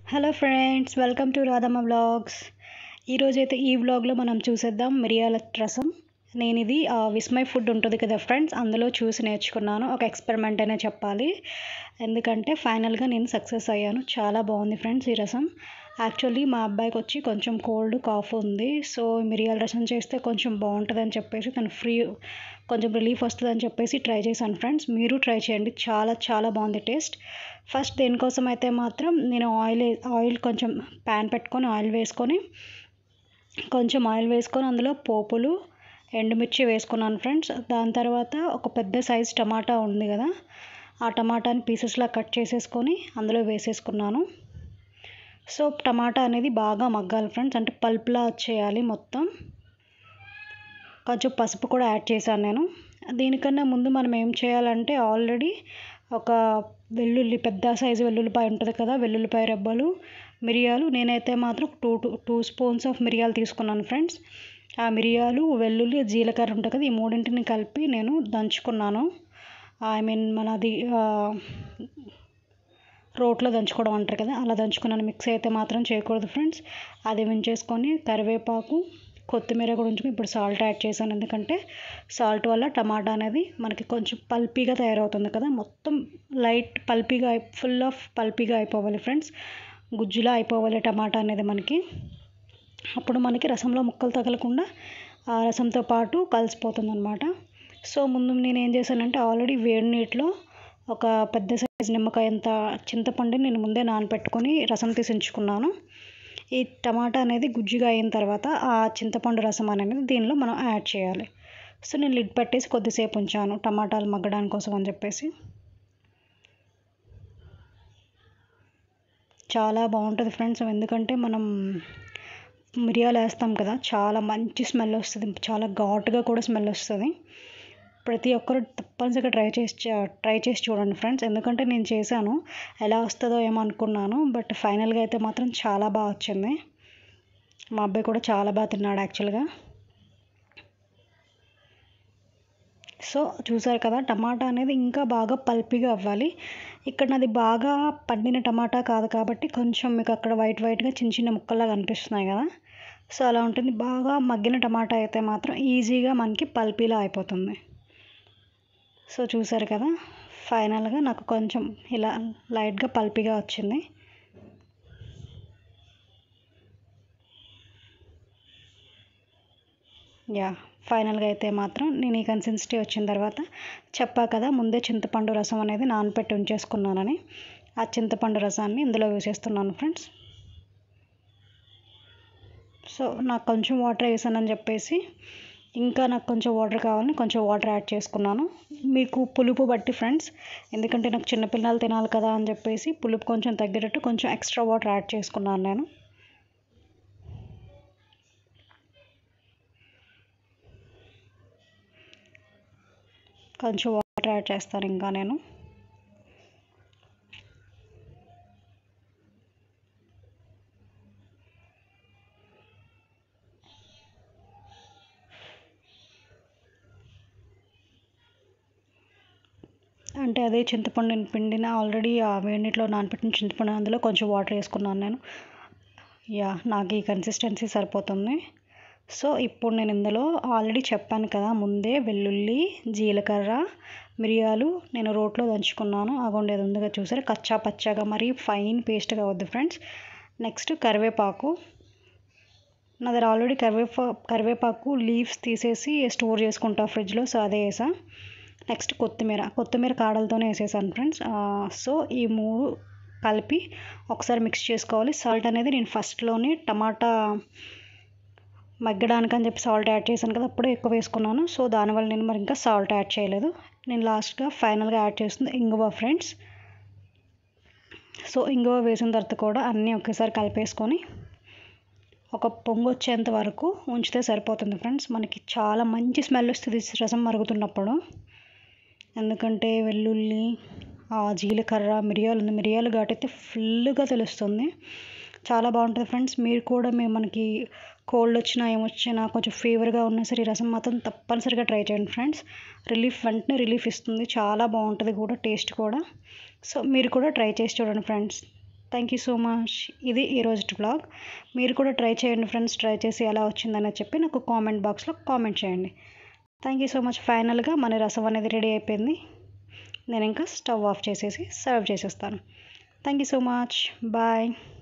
hello friends welcome to Radhamma vlogs ఈరోజైతే ఈ వ్లాగ్లో మనం చూసేద్దాం మిరియాల రసం నేను ఇది ఆ, విస్మయ్ ఫుడ్ ఉంటుంది కదా ఫ్రెండ్స్ అందులో చూసి నేర్చుకున్నాను ఒక ఎక్స్పెరిమెంట్ అనే చెప్పాలి ఎందుకంటే ఫైనల్గా నేను సక్సెస్ అయ్యాను చాలా బాగుంది ఫ్రెండ్స్ ఈ రసం యాక్చువల్లీ మా అబ్బాయికి వచ్చి కొంచెం కోల్డ్ కాఫ్ ఉంది సో మిరియాల రసం చేస్తే కొంచెం బాగుంటుందని చెప్పేసి తను ఫ్రీ కొంచెం రిలీఫ్ వస్తుందని చెప్పేసి ట్రై చేశాను ఫ్రెండ్స్ మీరు ట్రై చేయండి చాలా చాలా బాగుంది టేస్ట్ ఫస్ట్ దేనికోసం అయితే మాత్రం నేను ఆయిల్ ఆయిల్ కొంచెం ప్యాన్ పెట్టుకొని ఆయిల్ వేసుకొని కొంచెం ఆయిల్ వేసుకొని అందులో పోపులు ఎండుమిర్చి వేసుకున్నాను ఫ్రెండ్స్ దాని తర్వాత ఒక పెద్ద సైజ్ టమాటా ఉంది కదా ఆ టమాటాని పీసెస్లా కట్ చేసేసుకొని అందులో వేసేసుకున్నాను సో టమాటా అనేది బాగా మగ్గాలి ఫ్రెండ్స్ అంటే పల్ప్లా వచ్చేయాలి మొత్తం కొంచెం పసుపు కూడా యాడ్ చేశాను నేను దీనికన్నా ముందు మనం ఏం చేయాలంటే ఆల్రెడీ ఒక వెల్లుల్లి పెద్ద సైజు వెల్లుల్లిపాయ ఉంటుంది కదా వెల్లుల్లిపాయ రెబ్బలు మిరియాలు నేనైతే మాత్రం two two two spoons of మిరియాలు తీసుకున్నాను ఫ్రెండ్స్ ఆ మిరియాలు వెల్లుల్లి జీలకర్ర ఉంటుంది కదా ఈ మూడింటిని కలిపి నేను దంచుకున్నాను ఐ మీన్ మనది ఆ, రోట్లో దంచుకోవడం అంటారు కదా అలా దంచుకున్నాను మిక్స్ అయితే మాత్రం చేయకూడదు ఫ్రెండ్స్ అది ఉంచేసుకొని కరివేపాకు కొత్తిమీర కూడా ఉంచుకొని ఇప్పుడు సాల్ట్ యాడ్ చేశాను ఎందుకంటే సాల్ట్ వల్ల టమాటా అనేది మనకి కొంచెం పల్పీగా తయారవుతుంది కదా మొత్తం లైట్ పల్పీగా ఫుల్ ఆఫ్ పల్పీగా అయిపోవాలి ఫ్రెండ్స్ గుజ్జులా అయిపోవాలి టమాటా అనేది మనకి అప్పుడు మనకి రసంలో ముక్కలు తగలకుండా ఆ రసంతో పాటు కలిసిపోతుంది అనమాట సో ముందు నేను ఏం చేశానంటే ఆల్రెడీ వేడి నీటిలో ఒక పెద్ద సైజు నిమ్మకాయ అంత చింతపండుని నేను ముందే నానబెట్టుకొని రసం తీసి ఉంచుకున్నాను ఈ టమాటా అనేది గుజ్జుగా అయిన తర్వాత ఆ చింతపండు రసం అనేది దీనిలో మనం యాడ్ చేయాలి సో నేను లిడ్ పెట్టేసి కొద్దిసేపు ఉంచాను టమాటాలు మగ్గడానికి కోసం అని చెప్పేసి చాలా బాగుంటుంది ఫ్రెండ్స్ ఎందుకంటే మనం మిరియాలు వేస్తాం కదా చాలా మంచి స్మెల్ వస్తుంది చాలా ఘాటుగా కూడా స్మెల్ వస్తుంది ప్రతి ఒక్కరు తప్పనిసరిగా ట్రై చేసి ట్రై చేసి చూడండి ఫ్రెండ్స్ ఎందుకంటే నేను చేశాను ఎలా వస్తుందో ఏమో అనుకున్నాను బట్ ఫైనల్గా అయితే మాత్రం చాలా బాగా వచ్చింది మా అబ్బాయి కూడా చాలా బాగా తిన్నాడు యాక్చువల్గా సో చూసారు కదా టమాటా అనేది ఇంకా బాగా పల్పీగా అవ్వాలి ఇక్కడ నాది బాగా పండిన టమాటా కాదు కాబట్టి కొంచెం మీకు అక్కడ వైట్ వైట్గా చిన్న చిన్న ముక్కల్లా కనిపిస్తున్నాయి కదా సో అలా ఉంటుంది బాగా మగ్గిన టమాటా అయితే మాత్రం ఈజీగా మనకి పల్పీలా అయిపోతుంది సో చూసారు కదా ఫైనల్గా నాకు కొంచెం ఇలా లైట్గా పల్పీగా వచ్చింది యా ఫైనల్గా అయితే మాత్రం నేను ఈ కన్సిస్టెన్సీ వచ్చిన తర్వాత చెప్పా కదా ముందే చింతపండు రసం అనేది నానపెట్టి ఉంచేసుకున్నానని ఆ చింతపండు రసాన్ని ఇందులో వేసేస్తున్నాను ఫ్రెండ్స్ సో నాకు కొంచెం వాటర్ వేసానని చెప్పేసి ఇంకా నాకు కొంచెం వాటర్ కావాలని కొంచెం వాటర్ యాడ్ చేసుకున్నాను మీకు పులుపు బట్టి ఫ్రెండ్స్ ఎందుకంటే నాకు చిన్నపిల్లలు తినాలి కదా అని చెప్పేసి పులుపు కొంచెం తగ్గేటట్టు కొంచెం ఎక్స్ట్రా వాటర్ యాడ్ చేసుకున్నాను నేను కొంచెం వాటర్ యాడ్ చేస్తాను ఇంకా నేను అంటే అదే చింతపండు పిండిన ఆల్రెడీ ఆ వేడి నీటిలో నానబెట్టిన చింతపండు అందులో కొంచెం వాటర్ వేసుకున్నాను నేను యా నాకు ఈ కన్సిస్టెన్సీ సరిపోతుంది సో ఇప్పుడు నేను ఇందులో ఆల్రెడీ చెప్పాను కదా ముందే వెల్లుల్లి జీలకర్ర మిరియాలు నేను రోట్లో దంచుకున్నాను అగోండేది ఉందిగా చూసారు కచ్చా పచ్చాగా మరీ ఫైన్ పేస్ట్గా వద్దు ఫ్రెండ్స్ నెక్స్ట్ కరివేపాకు నా దగ్గర ఆల్రెడీ కరివేపా కరివేపాకు లీవ్స్ తీసేసి స్టోర్ చేసుకుంటా ఫ్రిడ్జ్లో సో అదే వేసా నెక్స్ట్ కొత్తిమీర కొత్తిమీర కాడలతోనే వేసేసాను ఫ్రెండ్స్ సో ఈ మూడు కలిపి ఒకసారి మిక్స్ చేసుకోవాలి సాల్ట్ అనేది నేను ఫస్ట్లోనే టమాటా మగ్గడానికి అని చెప్పి సాల్ట్ యాడ్ చేశాను కదా అప్పుడే ఎక్కువ వేసుకున్నాను సో దానివల్ల నేను మరి ఇంకా సాల్ట్ యాడ్ చేయలేదు నేను లాస్ట్గా ఫైనల్గా యాడ్ చేస్తుంది ఇంగువ ఫ్రెండ్స్ సో ఇంగువ వేసిన తర్వాత కూడా అన్నీ ఒకేసారి కలిపేసుకొని ఒక పొంగు వచ్చేంత వరకు ఉంచితే సరిపోతుంది ఫ్రెండ్స్ మనకి చాలా మంచి స్మెల్ వస్తుంది రసం మరుగుతున్నప్పుడు ఎందుకంటే వెల్లుల్లి ఆ జీలకర్ర మిరియాలు ఉంది మిరియాలు ఘాటు అయితే ఫుల్గా తెలుస్తుంది చాలా బాగుంటుంది ఫ్రెండ్స్ మీరు కూడా మేము మనకి కోల్డ్ వచ్చినా ఏమొచ్చినా కొంచెం ఫీవర్గా ఉన్నా సరే ఈ రసం మాత్రం తప్పనిసరిగా ట్రై చేయండి ఫ్రెండ్స్ రిలీఫ్ వెంటనే రిలీఫ్ ఇస్తుంది చాలా బాగుంటుంది కూడా టేస్ట్ కూడా సో మీరు కూడా ట్రై చేసి చూడండి friends thank you so much ఇది ఈరోజు బ్లాగ్ మీరు కూడా ట్రై చేయండి ఫ్రెండ్స్ ట్రై చేసి ఎలా వచ్చిందని చెప్పి నాకు కామెంట్ బాక్స్లో కామెంట్ చేయండి థ్యాంక్ యూ సో మచ్ ఫైనల్గా మన రసం అనేది రెడీ అయిపోయింది నేను ఇంకా స్టవ్ ఆఫ్ చేసేసి సర్వ్ చేసేస్తాను thank you so much bye